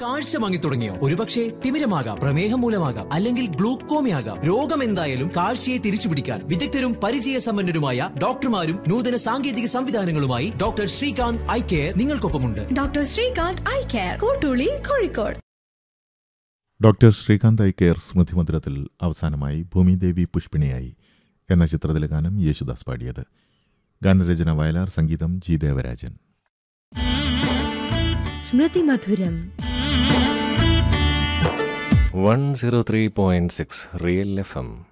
കാഴ്ച വാങ്ങി തുടങ്ങിയോ ഒരുപക്ഷെ തിമിരമാകാം പ്രമേഹം മൂലമാകാം അല്ലെങ്കിൽ ഗ്ലൂക്കോമയാകാം രോഗം എന്തായാലും കാഴ്ചയെ തിരിച്ചുപിടിക്കാൻ വിദഗ്ധരും പരിചയസമ്പന്നരുമായ ഡോക്ടർമാരും നൂതന സാങ്കേതിക സംവിധാനങ്ങളുമായി ഡോക്ടർ ശ്രീകാന്ത് ഐ കെയർ നിങ്ങൾക്കൊപ്പമുണ്ട് doctor Srikanth eye care Kottooli Kozhikode doctor Srikanth eye care സ്മൃതി മന്ദിരത്തിൽ അവസാനമായി ഭൂമിദേവി പുഷ്പിണിയായി എന്ന ചിത്രത്തിലെ ഗാനം യേശുദാസ് പാടിയത് ഗാനരചന വയലാർ സംഗീതം ജി ദേവരാജൻ സ്മൃതി മധുരം one zero three point six real FM M